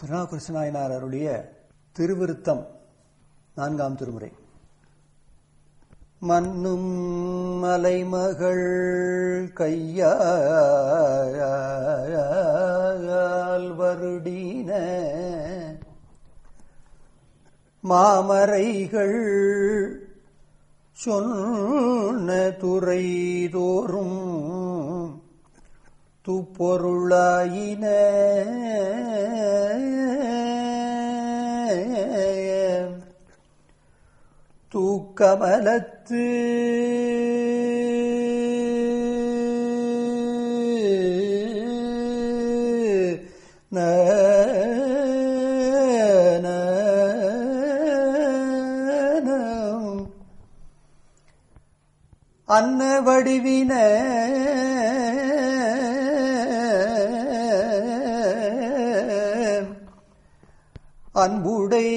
திருநாவுக்கரசு நாயனார் அருளிய திருவிருத்தம் நான்காம் திருமுறை மன்னும் மலைமகள் கையால் வருடின மாமரைகள் சொன்ன துறை தோறும் துப்பொருளாயின தூக்கமலத்து ந ந ந அன்ன வடிவின அன்புடை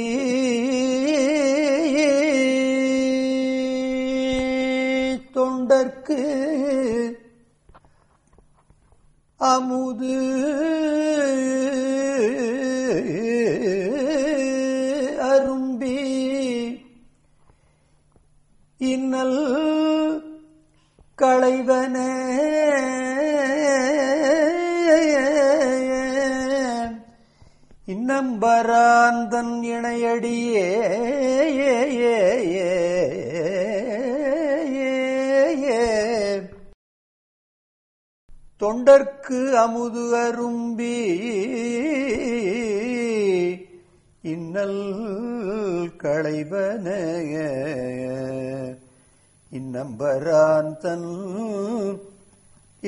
தொண்டர்க்கு அமுது அரும்பி இன்னல் களைவன இன்னம்பராந்தன் இணையடியே தொண்டர்க்கு அமுது அரும்பி இன்னல் களைவன இன்னம்பரான் தன்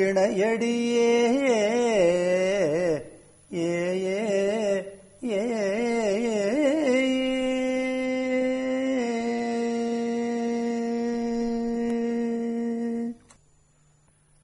இணையடியே ஏ ஏ ஏ